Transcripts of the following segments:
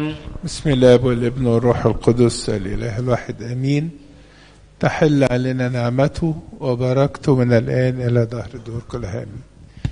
بسم الله والابن والروح القدس الاله الواحد امين تحل علينا نعمته وبركته من الان الى دهر الدهور كلها امين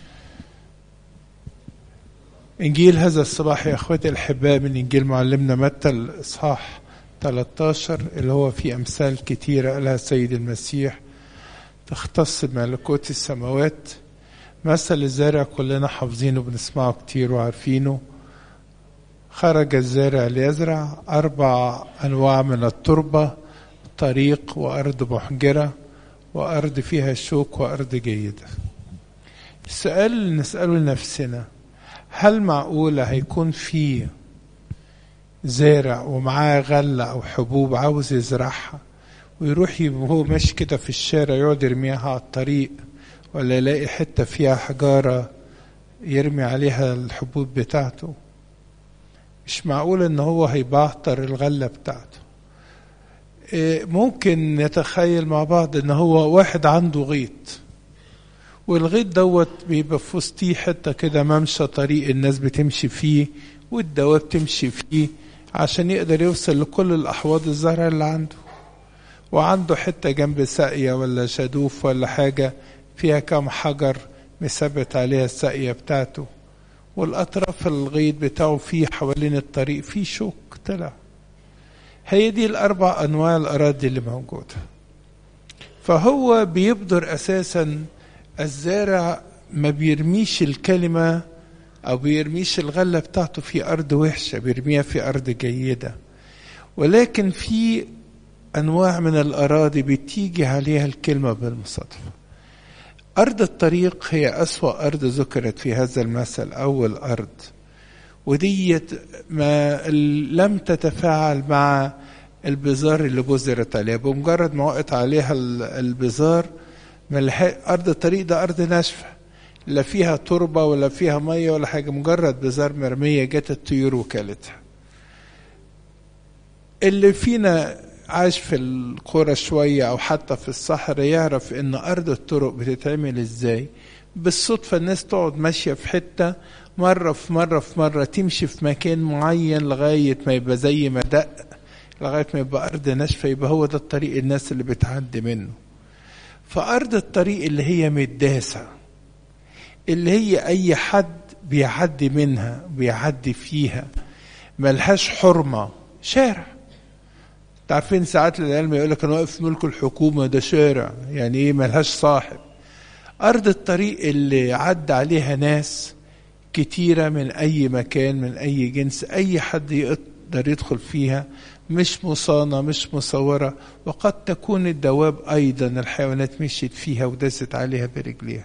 انجيل هذا الصباح يا اخوتي الاحباء من انجيل معلمنا متى الاصحاح 13 اللي هو فيه امثال كتيره قالها السيد المسيح تختص بملكوت السماوات مثل الزارع كلنا حافظينه بنسمعه كتير وعارفينه خرج الزارع ليزرع أربع أنواع من التربة طريق وأرض محجرة وأرض فيها شوك وأرض جيدة السؤال اللي نسأله لنفسنا هل معقولة هيكون في زارع ومعاه غلة أو حبوب عاوز يزرعها ويروح وهو ماشي كده في الشارع يقعد يرميها على الطريق ولا يلاقي حتة فيها حجارة يرمي عليها الحبوب بتاعته مش معقول ان هو هيبعتر الغلة بتاعته ممكن نتخيل مع بعض ان هو واحد عنده غيط والغيط دوت بيبقى في وسطيه حتة كده ممشى طريق الناس بتمشي فيه والدواب تمشي فيه عشان يقدر يوصل لكل الأحواض الزرع اللي عنده وعنده حتة جنب ساقية ولا شادوف ولا حاجة فيها كام حجر مثبت عليها الساقية بتاعته والأطراف الغيط بتاعه فيه حوالين الطريق فيه شوك طلع هي دي الأربع أنواع الأراضي اللي موجودة فهو بيبدر أساسا الزارع ما بيرميش الكلمة أو بيرميش الغلة بتاعته في أرض وحشة بيرميها في أرض جيدة ولكن في أنواع من الأراضي بتيجي عليها الكلمة بالمصادفة أرض الطريق هي أسوأ أرض ذكرت في هذا المثل أول أرض وديت ما لم تتفاعل مع البزار اللي بذرت عليها بمجرد ما وقت عليها البزار أرض الطريق ده أرض ناشفة لا فيها تربة ولا فيها مية ولا حاجة مجرد بزار مرمية جت الطيور وكلتها اللي فينا عاش في القرى شوية أو حتى في الصحراء يعرف إن أرض الطرق بتتعمل إزاي بالصدفة الناس تقعد ماشية في حتة مرة في مرة في مرة تمشي في مكان معين لغاية ما يبقى زي ما دق لغاية ما يبقى أرض ناشفة يبقى هو ده الطريق الناس اللي بتعدي منه فأرض الطريق اللي هي مداسة اللي هي أي حد بيعدي منها بيعدي فيها ملهاش حرمة شارع عارفين ساعات العلم يقول لك انا واقف في ملك الحكومه ده شارع يعني ايه ملهاش صاحب ارض الطريق اللي عدى عليها ناس كتيره من اي مكان من اي جنس اي حد يقدر يدخل فيها مش مصانة مش مصورة وقد تكون الدواب أيضا الحيوانات مشيت فيها ودست عليها برجليها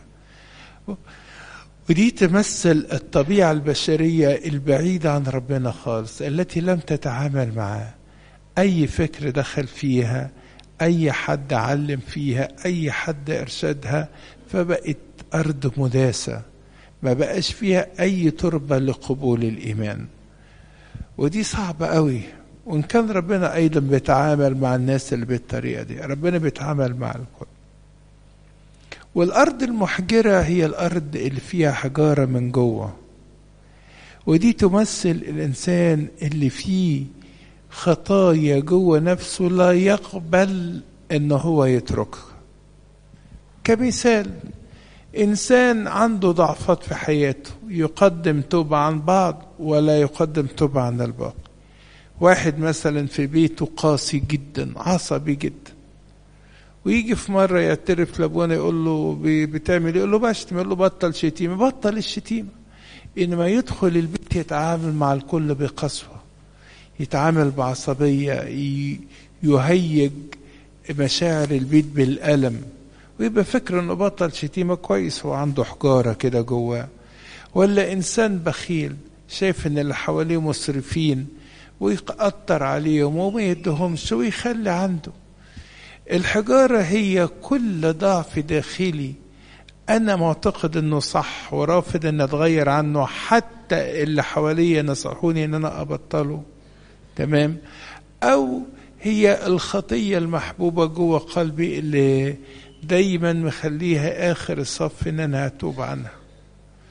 ودي تمثل الطبيعة البشرية البعيدة عن ربنا خالص التي لم تتعامل معاه أي فكر دخل فيها أي حد علم فيها أي حد إرشادها فبقت أرض مداسة ما بقاش فيها أي تربة لقبول الإيمان ودي صعبة قوي وإن كان ربنا أيضا بيتعامل مع الناس اللي بالطريقة دي ربنا بيتعامل مع الكل والأرض المحجرة هي الأرض اللي فيها حجارة من جوه ودي تمثل الإنسان اللي فيه خطايا جوه نفسه لا يقبل ان هو يتركها كمثال انسان عنده ضعفات في حياته يقدم توبة عن بعض ولا يقدم توبة عن الباقي واحد مثلا في بيته قاسي جدا عصبي جدا ويجي في مرة يعترف لابونا يقول له بتعمل يقول له بشتم يقول له بطل شتيمة بطل الشتيمة إنما يدخل البيت يتعامل مع الكل بقسوة يتعامل بعصبية يهيج مشاعر البيت بالألم ويبقى فكر انه بطل شتيمة كويس هو عنده حجارة كده جواه ولا إنسان بخيل شايف إن اللي حواليه مسرفين ويقطر عليهم وما يدهمش ويخلي عنده الحجارة هي كل ضعف داخلي أنا معتقد إنه صح ورافض إن أتغير عنه حتى اللي حواليا نصحوني إن أنا أبطله تمام او هي الخطيه المحبوبه جوه قلبي اللي دايما مخليها اخر الصف ان انا اتوب عنها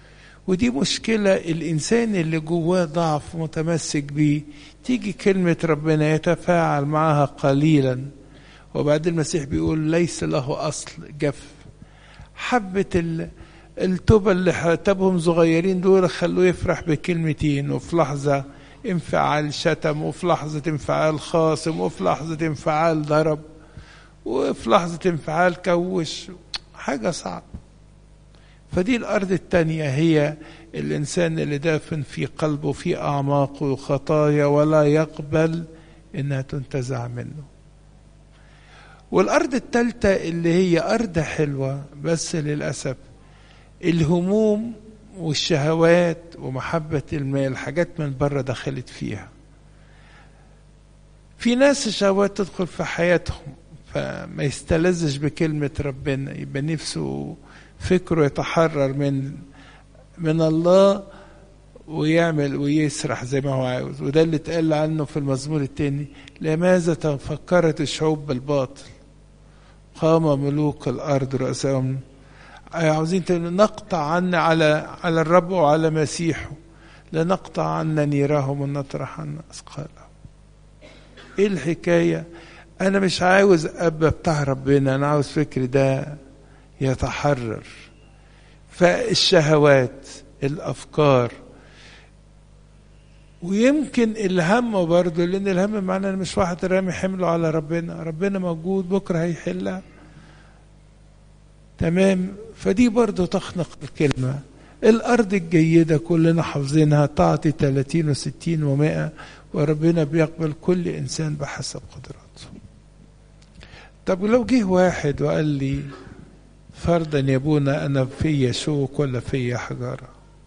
ودي مشكلة الإنسان اللي جواه ضعف متمسك بيه تيجي كلمة ربنا يتفاعل معها قليلا وبعدين المسيح بيقول ليس له أصل جف حبة التوبة اللي حتبهم صغيرين دول خلوه يفرح بكلمتين وفي لحظة انفعال شتم وفي لحظة انفعال خاصم وفي لحظة انفعال ضرب وفي لحظة انفعال كوش حاجة صعبة فدي الأرض التانية هي الإنسان اللي دافن في قلبه في أعماقه خطايا ولا يقبل إنها تنتزع منه والأرض التالتة اللي هي أرض حلوة بس للأسف الهموم والشهوات ومحبة المال حاجات من بره دخلت فيها في ناس الشهوات تدخل في حياتهم فما يستلذش بكلمة ربنا يبقى نفسه فكره يتحرر من من الله ويعمل ويسرح زي ما هو عاوز وده اللي اتقال عنه في المزمور التاني لماذا تفكرت الشعوب بالباطل قام ملوك الارض رؤساهم عاوزين نقطع عنا على على الرب وعلى مسيحه لنقطع عنا نيرهم ونطرح عنا اثقالهم ايه الحكايه انا مش عاوز ابقى بتاع ربنا انا عاوز فكري ده يتحرر فالشهوات الافكار ويمكن الهم برضه لان الهم معناه ان مش واحد رامي حمله على ربنا ربنا موجود بكره هيحلها تمام فدي برضه تخنق الكلمه الارض الجيده كلنا حافظينها تعطي 30 و60 و100 وربنا بيقبل كل انسان بحسب قدراته طب لو جه واحد وقال لي فرضا يا ابونا انا فيا شوك ولا فيا حجاره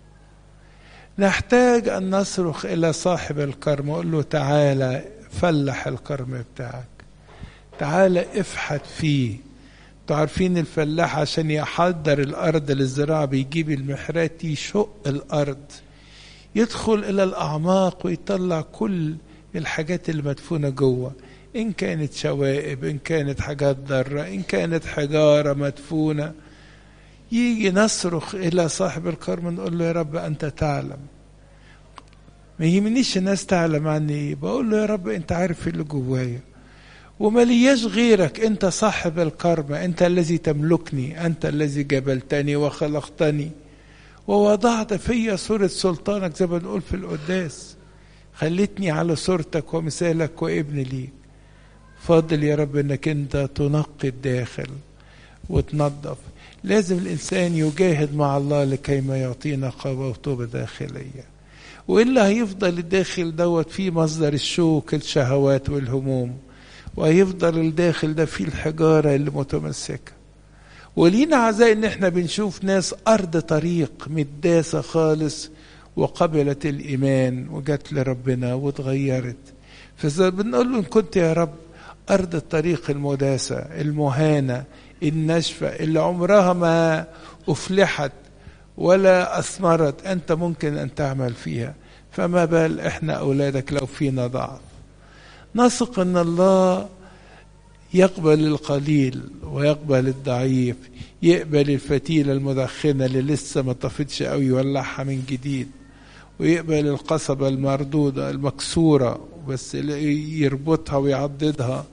نحتاج ان نصرخ الى صاحب الكرم واقول له تعالى فلح الكرم بتاعك تعالى افحت فيه تعرفين الفلاح عشان يحضر الارض للزراعه بيجيب المحرات يشق الارض يدخل الى الاعماق ويطلع كل الحاجات اللي مدفونه جوه إن كانت شوائب إن كانت حاجات ضارة إن كانت حجارة مدفونة يجي نصرخ إلى صاحب الكرم نقول له يا رب أنت تعلم ما يهمنيش الناس تعلم عني إيه بقول له يا رب أنت عارف اللي جوايا وما لياش غيرك أنت صاحب الكرم أنت الذي تملكني أنت الذي جبلتني وخلقتني ووضعت في صورة سلطانك زي ما بنقول في القداس خلتني على صورتك ومثالك وابن ليك فاضل يا رب انك انت تنقي الداخل وتنظف لازم الانسان يجاهد مع الله لكي ما يعطينا قوة داخلية والا هيفضل الداخل دوت فيه مصدر الشوك الشهوات والهموم وهيفضل الداخل ده فيه الحجارة اللي متمسكة ولينا عزاء ان احنا بنشوف ناس ارض طريق مداسة خالص وقبلت الايمان وجت لربنا واتغيرت فبنقول له ان كنت يا رب أرض الطريق المداسة المهانة الناشفة اللي عمرها ما أفلحت ولا أثمرت أنت ممكن أن تعمل فيها فما بال إحنا أولادك لو فينا ضعف نثق أن الله يقبل القليل ويقبل الضعيف يقبل الفتيلة المدخنة اللي لسه ما طفتش أو يولعها من جديد ويقبل القصبة المردودة المكسورة بس يربطها ويعضدها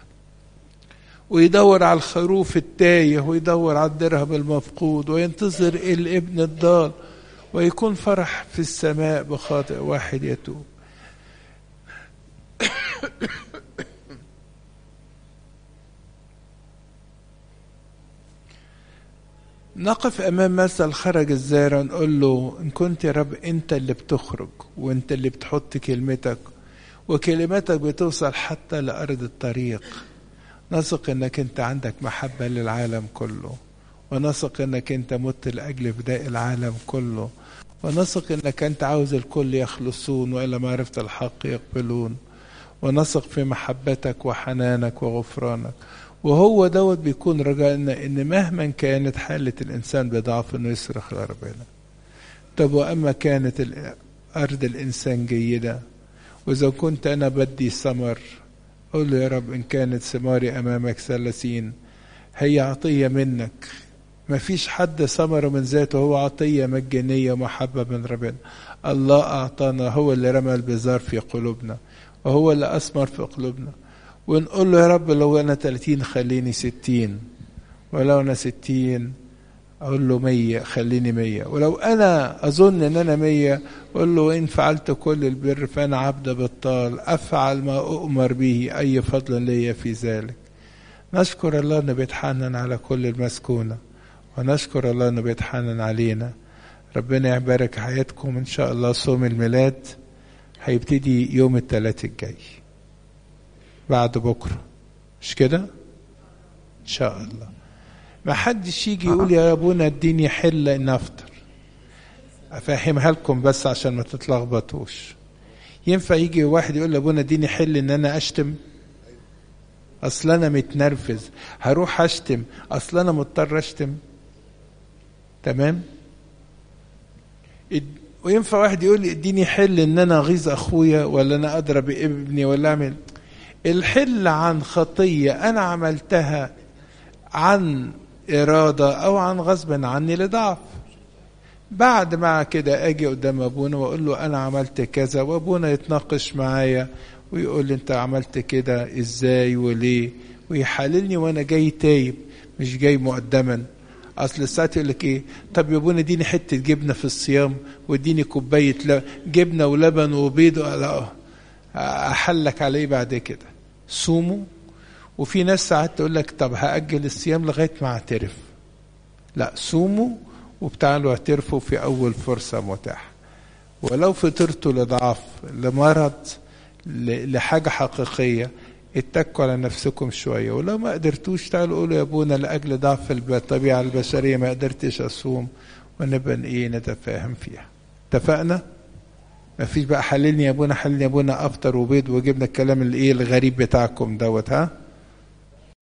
ويدور على الخروف التايه ويدور على الدرهم المفقود وينتظر الابن الضال ويكون فرح في السماء بخاطئ واحد يتوب نقف امام مثل خرج الزارع نقول له ان كنت يا رب انت اللي بتخرج وانت اللي بتحط كلمتك وكلماتك بتوصل حتى لارض الطريق نثق انك انت عندك محبه للعالم كله ونثق انك انت مت لاجل فداء العالم كله ونثق انك انت عاوز الكل يخلصون والى معرفه الحق يقبلون ونثق في محبتك وحنانك وغفرانك وهو دوت بيكون رجائنا ان مهما كانت حالة الانسان بضعف انه يصرخ لربنا طب واما كانت ارض الانسان جيدة واذا كنت انا بدي ثمر قول له يا رب ان كانت ثماري امامك ثلاثين هي عطية منك ما فيش حد ثمره من ذاته هو عطية مجانية ومحبة من ربنا الله أعطانا هو اللي رمى البزار في قلوبنا وهو اللي أثمر في قلوبنا ونقول له يا رب لو أنا 30 خليني 60 ولو أنا 60 أقول له مية خليني مية ولو أنا أظن أن أنا مية أقول له إن فعلت كل البر فأنا عبد بطال أفعل ما أؤمر به أي فضل لي في ذلك نشكر الله أنه بيتحنن على كل المسكونة ونشكر الله أنه بيتحنن علينا ربنا يبارك حياتكم إن شاء الله صوم الميلاد هيبتدي يوم الثلاث الجاي بعد بكرة مش كده إن شاء الله ما حدش يجي يقول يا ابونا اديني حله ان افطر افهمها لكم بس عشان ما تتلخبطوش ينفع يجي واحد يقول لابونا اديني حل ان انا اشتم اصل انا متنرفز هروح اشتم اصل انا مضطر اشتم تمام وينفع واحد يقول لي اديني حل ان انا اغيظ اخويا ولا انا اضرب ابني ولا اعمل الحل عن خطيه انا عملتها عن إرادة أو عن غصب عني لضعف بعد ما كده أجي قدام أبونا وأقول له أنا عملت كذا وأبونا يتناقش معايا ويقول لي أنت عملت كده إزاي وليه ويحللني وأنا جاي تايب مش جاي مقدما أصل ساعات يقول لك إيه طب يا أبونا اديني حتة جبنة في الصيام واديني كوباية جبنة ولبن وبيض أحلك عليه بعد كده صوموا وفي ناس ساعات تقول لك طب هأجل الصيام لغاية ما أعترف لا صوموا وبتعالوا اعترفوا في أول فرصة متاحة ولو فطرتوا لضعف لمرض لحاجة حقيقية اتكوا على نفسكم شوية ولو ما قدرتوش تعالوا قولوا يا ابونا لأجل ضعف الطبيعة البشرية ما قدرتش أصوم ونبقى إيه نتفاهم فيها اتفقنا؟ ما فيش بقى حللني يا ابونا حللني يا ابونا افطر وبيض وجبنا الكلام الايه الغريب بتاعكم دوت ها